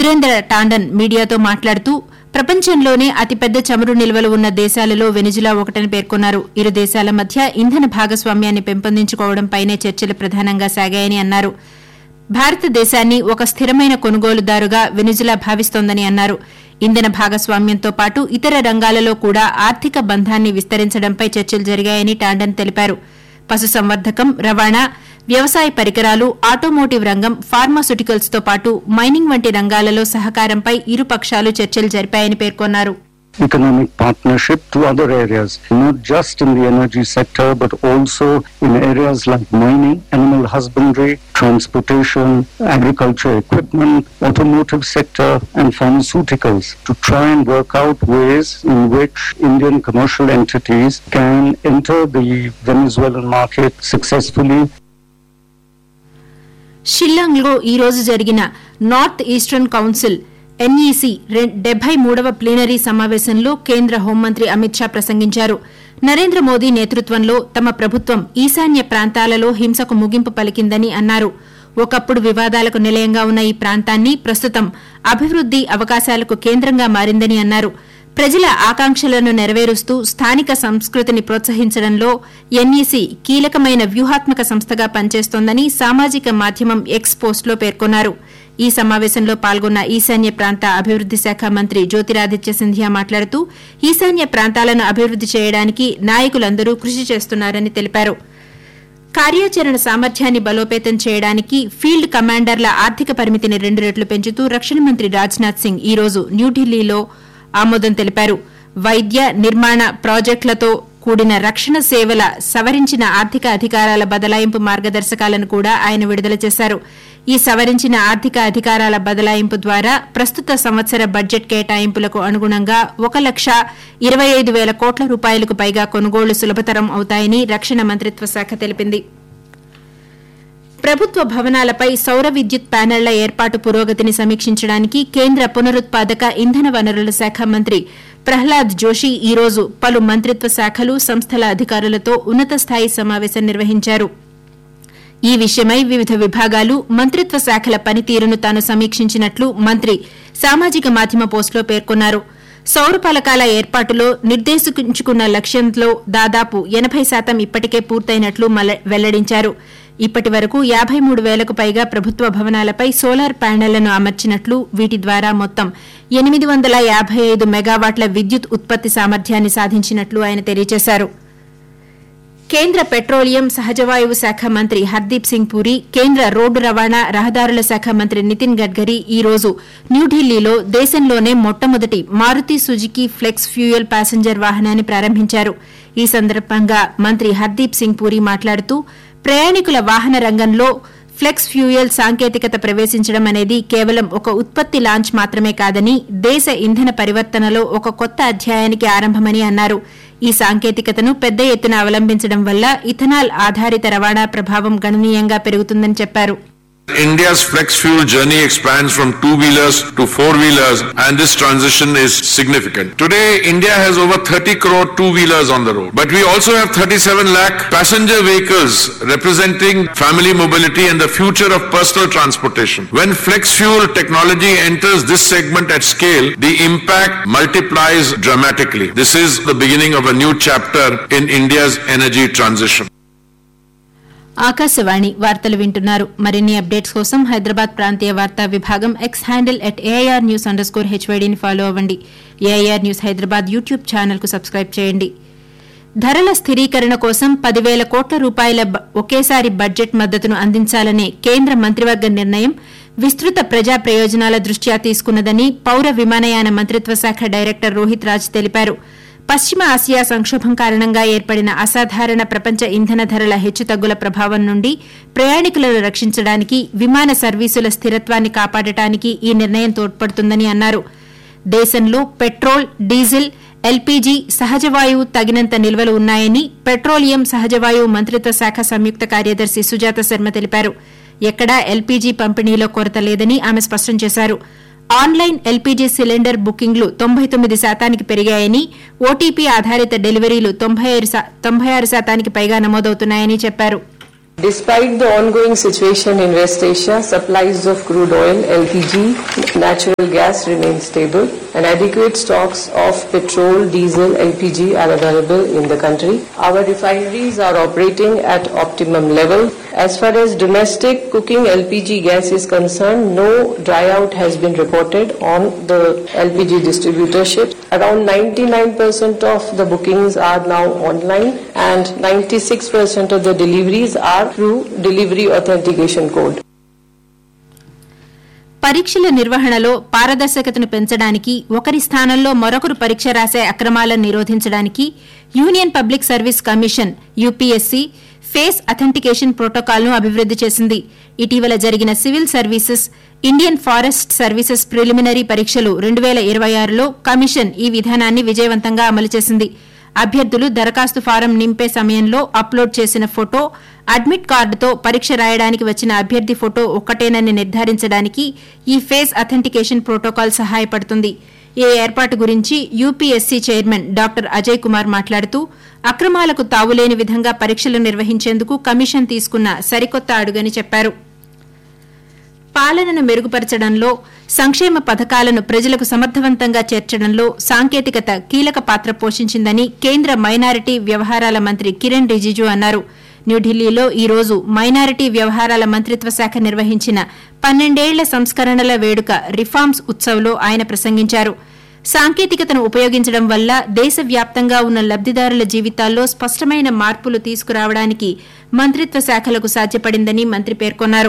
సురేంద్ర టాండన్ మీడియాతో మాట్లాడుతూ ప్రపంచంలోనే అతిపెద్ద చమురు నిల్వలు ఉన్న దేశాలలో వెనిజులా ఒకటని పేర్కొన్నారు ఇరు దేశాల మధ్య ఇంధన భాగస్వామ్యాన్ని పెంపొందించుకోవడంపైనే చర్చలు ప్రధానంగా సాగాయని అన్నారు భారతదేశాన్ని ఒక స్థిరమైన కొనుగోలుదారుగా వెనిజులా భావిస్తోందని అన్నారు ఇంధన భాగస్వామ్యంతో పాటు ఇతర రంగాలలో కూడా ఆర్థిక బంధాన్ని విస్తరించడంపై చర్చలు జరిగాయని టాండన్ తెలిపారు పశుసంవర్ధకం రవాణా వ్యవసాయ పరికరాలు ఆటోమోటివ్ రంగం ఫార్మాస్యూటికల్స్ తో పాటు మైనింగ్ వంటి రంగాలలో సహకారంపై ఇరు పక్షాలు చర్చలు జరిపాయని పేర్కొన్నారు economic partnership to other areas, not just in the energy sector, but also in areas like mining, animal husbandry, transportation, agriculture equipment, automotive sector, and pharmaceuticals to try and work out ways in which Indian commercial entities can enter the Venezuelan market successfully Shillong లో ఈ రోజు జరిగిన north eastern council NEC డెబ్బై మూడవ plenary సమావేశంలో కేంద్ర హోంమంత్రి అమిత్ షా ప్రసంగించారు నరేంద్ర మోదీ నేతృత్వంలో తమ ప్రభుత్వం ఈశాన్య ప్రాంతాలలో హింసకు ముగింపు పలికిందని అన్నారు ఒకప్పుడు వివాదాలకు నిలయంగా ఉన్న ఈ ప్రాంతాన్ని ప్రస్తుతం అభివృద్ది అవకాశాలకు కేంద్రంగా మారిందని అన్నారు ప్రజల ఆకాంక్షలను నెరవేరుస్తూ స్థానిక సంస్కృతిని ప్రోత్సహించడంలో ఎన్ఈసీ కీలకమైన వ్యూహాత్మక సంస్థగా పనిచేస్తోందని సామాజిక మాధ్యమం ఎక్స్ పోస్టులో పేర్కొన్నారు ఈ సమావేశంలో పాల్గొన్న ఈశాన్య ప్రాంత అభివృద్ది శాఖ మంత్రి జ్యోతిరాదిత్య సింధియా మాట్లాడుతూ ఈశాన్య ప్రాంతాలను అభివృద్ది చేయడానికి నాయకులందరూ కృషి చేస్తున్నారని తెలిపారు కార్యాచరణ సామర్థ్యాన్ని బలోపేతం చేయడానికి ఫీల్డ్ కమాండర్ల ఆర్థిక పరిమితిని రెండు రెట్లు పెంచుతూ రక్షణ మంత్రి రాజ్నాథ్ సింగ్ ఈ రోజు న్యూఢిల్లీలో ఆమోదం తెలిపారు వైద్య నిర్మాణ ప్రాజెక్టులతో కూడిన రక్షణ సేవల సవరించిన ఆర్థిక అధికారాల బదలాయింపు మార్గదర్శకాలను కూడా ఆయన విడుదల చేశారు ఈ సవరించిన ఆర్థిక అధికారాల బదలాయింపు ద్వారా ప్రస్తుత సంవత్సర బడ్జెట్ కేటాయింపులకు అనుగుణంగా ఒక లక్ష ఇరవై ఐదు వేల కోట్ల రూపాయలకు పైగా కొనుగోళ్లు సులభతరం అవుతాయని రక్షణ మంత్రిత్వ శాఖ తెలిపింది ప్రభుత్వ భవనాలపై సౌర విద్యుత్ ప్యానెళ్ల ఏర్పాటు పురోగతిని సమీక్షించడానికి కేంద్ర పునరుత్పాదక ఇంధన వనరుల శాఖ మంత్రి ప్రహ్లాద్ జోషి ఈ రోజు పలు మంత్రిత్వ శాఖలు సంస్థల అధికారులతో ఉన్నత స్థాయి సమావేశం నిర్వహించారు ఈ విషయమై వివిధ విభాగాలు మంత్రిత్వ శాఖల పనితీరును తాను సమీక్షించినట్లు మంత్రి సామాజిక మాధ్యమ పోస్టులో పేర్కొన్నారు సౌర పలకాల ఏర్పాటులో నిర్దేశించుకున్న లక్ష్యంలో దాదాపు ఎనబై శాతం ఇప్పటికే పూర్తయినట్లు వెల్లడించారు ఇప్పటి వరకు యాబై మూడు వేలకు పైగా ప్రభుత్వ భవనాలపై సోలార్ ప్యానెళ్లను అమర్చినట్లు వీటి ద్వారా మొత్తం ఎనిమిది వందల యాబై ఐదు మెగావాట్ల విద్యుత్ ఉత్పత్తి సామర్థ్యాన్ని సాధించినట్లు ఆయన తెలియజేశారు కేంద్ర పెట్రోలియం సహజవాయువు శాఖ మంత్రి హర్దీప్ సింగ్ పూరి కేంద్ర రోడ్డు రవాణా రహదారుల శాఖ మంత్రి నితిన్ గడ్కరీ ఈ రోజు న్యూఢిల్లీలో దేశంలోనే మొట్టమొదటి Maruti Suzuki flex fuel passenger వాహనాన్ని ప్రారంభించారు ఈ సందర్భంగా మంత్రి హర్దీప్ సింగ్ పూరి మాట్లాడుతూ ప్రయాణికుల వాహన రంగంలో ఫ్లెక్స్ ఫ్యూయల్ సాంకేతికత ప్రవేశించడం అనేది కేవలం ఒక ఉత్పత్తి లాంచ్ మాత్రమే కాదని దేశ ఇంధన పరివర్తనలో ఒక కొత్త అధ్యాయానికి ఆరంభమని అన్నారు ఈ సాంకేతికతను పెద్ద ఎత్తున అవలంబించడం వల్ల ఇథనాల్ ఆధారిత రవాణా ప్రభావం గణనీయంగా పెరుగుతుందని చెప్పారు India's flex fuel journey expands from two wheelers to four wheelers, and this transition is significant. Today, India has over 30 crore two wheelers on the road, but we also have 37 lakh passenger vehicles representing family mobility and the future of personal transportation. When flex fuel technology enters this segment at scale, the impact multiplies dramatically. This is the beginning of a new chapter in India's energy transition. Akashvani వార్తలు వింటున్నారు మరిన్ని updates కోసం హైదరాబాద్ ప్రాంతీయ వార్తా విభాగం X handle at AIR news underscore హెచ్వైడీని follow అవ్వండి AIR news Hyderabad YouTube channel కు సబ్స్క్రైబ్ చేయండి ధరల స్థిరీకరణ కోసం పదివేల కోట్ల రూపాయల ఒకేసారి బడ్జెట్ మద్దతును అందించాలనే కేంద్ర మంత్రివర్గ నిర్ణయం విస్తృత ప్రజా ప్రయోజనాల దృష్ట్యా తీసుకున్నదని పౌర విమానయాన మంత్రిత్వ శాఖ డైరెక్టర్ రోహిత్ రాజ్ తెలిపారు పశ్చిమ ఆసియా సంక్షోభం కారణంగా ఏర్పడిన అసాధారణ ప్రపంచ ఇంధన ధరల హెచ్చుతగ్గుల ప్రభావం నుండి ప్రయాణికులను రక్షించడానికి విమాన సర్వీసుల స్థిరత్వాన్ని కాపాడటానికి ఈ నిర్ణయం తోడ్పడుతుందని అన్నారు దేశంలో పెట్రోల్ డీజిల్ ఎల్పీజీ సహజవాయువు తగినంత నిల్వలు ఉన్నాయని పెట్రోలియం సహజవాయువు మంత్రిత్వ శాఖ సంయుక్త కార్యదర్శి సుజాత శర్మ తెలిపారు ఎక్కడా ఎల్పీజీ పంపిణీలో కొరత లేదని ఆమె స్పష్టం చేశారు ఆన్లైన్ ఎల్పీజీ సిలిండర్ బుకింగ్లు తొంభై తొమ్మిది శాతానికి పెరిగాయని ఓటీపీ ఆధారిత డెలివరీలు తొంభై ఆరు శాతానికి పైగా నమోదవుతున్నాయని చెప్పారు Despite the ongoing situation in West Asia, supplies of crude oil, LPG, natural gas remain stable and adequate stocks of petrol, diesel, LPG are available in the country. Our refineries are operating at optimum level. As far as domestic cooking LPG gas is concerned, no dry out has been reported on the LPG distributorship. Around 99% of the bookings are now online and 96% of the deliveries are through delivery authentication code. పరీక్షల నిర్వహణలో పారదర్శకతను పెంచడానికి ఒకరి స్థానంలో మరొకరు పరీక్ష రాసే అక్రమాలను నిరోధించడానికి Union Public Service Commission UPSC face authentication ప్రోటోకాల్ను అభివృద్ది చేసింది ఇటీవల జరిగిన civil services Indian forest services preliminary పరీక్షలు రెండు వేల ఇరవై ఆరులో కమిషన్ ఈ విధానాన్ని విజయవంతంగా అమలు చేసింది అభ్యర్థులు దరఖాస్తు ఫారం నింపే సమయంలో అప్లోడ్ చేసిన ఫోటో అడ్మిట్ కార్డుతో పరీక్ష రాయడానికి వచ్చిన అభ్యర్థి ఫోటో ఒక్కటేనని నిర్ధారించడానికి ఈ ఫేస్ అథెంటికేషన్ ప్రోటోకాల్ సహాయపడుతుంది ఈ ఏర్పాటు గురించి UPSC chairman doctor Ajay Kumar మాట్లాడుతూ అక్రమాలకు తావులేని విధంగా పరీక్షలు నిర్వహించేందుకు కమిషన్ తీసుకున్న సరికొత్త అడుగని చెప్పారు పాలనను మెరుగుపరచడంలో సంక్షేమ పథకాలను ప్రజలకు సమర్థవంతంగా చేర్చడంలో సాంకేతికత కీలక పాత్ర పోషించిందని కేంద్ర మైనారిటీ వ్యవహారాల మంత్రి కిరణ్ రిజిజు అన్నారు న్యూఢిల్లీలో ఈ రోజు మైనారిటీ వ్యవహారాల మంత్రిత్వ శాఖ నిర్వహించిన పన్నెండేళ్ల సంస్కరణల వేడుక రిఫార్మ్స్ ఉత్సవ్లో ఆయన ప్రసంగించారు సాంకేతికతను ఉపయోగించడం వల్ల దేశవ్యాప్తంగా ఉన్న లబ్దిదారుల జీవితాల్లో స్పష్టమైన మార్పులు తీసుకురావడానికి మంత్రిత్వ శాఖలకు సాధ్యపడిందని మంత్రి పేర్కొన్నారు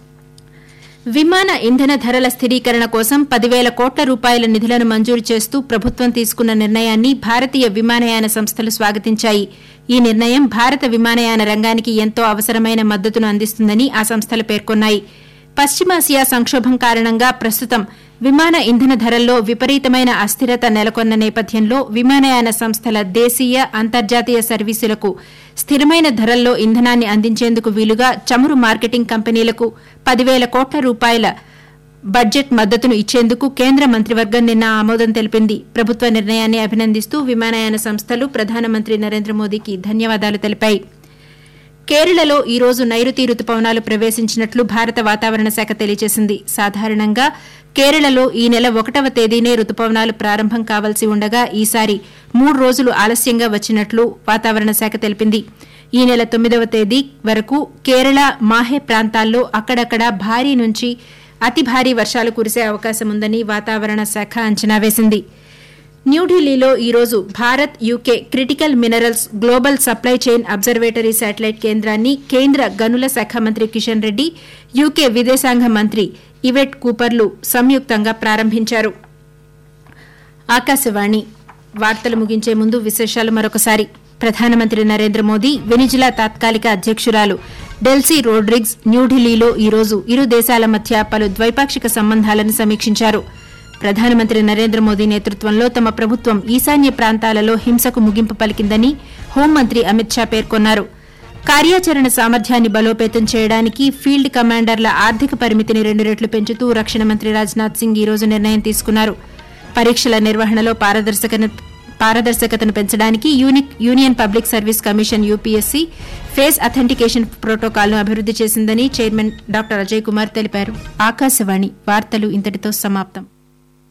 విమాన ఇంధన ధరల స్థిరీకరణ కోసం పదివేల కోట్ల రూపాయల నిధులను మంజూరు చేస్తూ ప్రభుత్వం తీసుకున్న నిర్ణయాన్ని భారతీయ విమానయాన సంస్థలు స్వాగతించాయి ఈ నిర్ణయం భారత విమానయాన రంగానికి ఎంతో అవసరమైన మద్దతును అందిస్తుందని ఆ సంస్థలు పేర్కొన్నాయి పశ్చిమాసియా సంక్షోభం కారణంగా ప్రస్తుతం విమాన ఇంధన ధరల్లో విపరీతమైన అస్థిరత నెలకొన్న నేపథ్యంలో విమానయాన సంస్థల దేశీయ అంతర్జాతీయ సర్వీసులకు స్థిరమైన ధరల్లో ఇంధనాన్ని అందించేందుకు వీలుగా చమురు మార్కెటింగ్ కంపెనీలకు పదివేల కోట్ల రూపాయల బడ్జెట్ మద్దతును ఇచ్చేందుకు కేంద్ర మంత్రివర్గం నిన్న ఆమోదం తెలిపింది ప్రభుత్వ నిర్ణయాన్ని అభినందిస్తూ విమానయాన సంస్థలు ప్రధానమంత్రి నరేంద్ర మోదీకి ధన్యవాదాలు తెలిపాయి కేరళలో ఈ రోజు నైరుతి రుతుపవనాలు ప్రవేశించినట్లు భారత వాతావరణ శాఖ తెలియజేసింది సాధారణంగా కేరళలో ఈ నెల ఒకటవ తేదీనే రుతుపవనాలు ప్రారంభం కావాల్సి ఉండగా ఈసారి మూడు రోజులు ఆలస్యంగా వచ్చినట్లు వాతావరణ శాఖ తెలిపింది ఈ నెల తొమ్మిదవ తేదీ వరకు కేరళ మాహే ప్రాంతాల్లో అక్కడక్కడ భారీ నుంచి అతి భారీ వర్షాలు కురిసే అవకాశం ఉందని వాతావరణ శాఖ అంచనా వేసింది న్యూఢిల్లీలో ఈ రోజు Bharat UK critical minerals global supply chain observatory satellite కేంద్రాన్ని కేంద్ర గనుల శాఖ మంత్రి కిషన్ రెడ్డి యూకే విదేశాంగ మంత్రి ఇవెట్ కూపర్లు సంయుక్తంగా ప్రారంభించారు ఆకాశవాణి వార్తలు ముగించే ముందు విశేషాలు మరొకసారి ప్రధానమంత్రి నరేంద్ర మోదీ వెనిజులా తాత్కాలిక అధ్యకురాలు డెల్సీ రోడ్రిగ్స్ న్యూఢిల్లీలో ఈ రోజు ఇరు దేశాల మధ్య పలు ద్వైపాక్షిక సంబంధాలను సమీక్షించారు ప్రధానమంత్రి నరేంద్ర మోదీ నేతృత్వంలో తమ ప్రభుత్వం ఈశాన్య ప్రాంతాలలో హింసకు ముగింపు పలికిందని హోంమంత్రి అమిత్ షా పేర్కొన్నారు కార్యాచరణ సామర్థ్యాన్ని బలోపేతం చేయడానికి ఫీల్డ్ కమాండర్ల ఆర్థిక పరిమితిని రెండు రెట్లు పెంచుతూ రక్షణ మంత్రి రాజ్నాథ్ సింగ్ ఈ రోజు నిర్ణయం తీసుకున్నారు పరీక్షల నిర్వహణలో పారదర్శకత పారదర్శకతను పెంచడానికి unique Union Public Service Commission UPSC face authentication ప్రోటోకాల్ను అభివృద్ది చేసిందని చైర్మన్ డాక్టర్ అజయ్ కుమార్ తెలిపారు ఆకాశవాణి వార్తలు ఇంతటితో సమాప్తం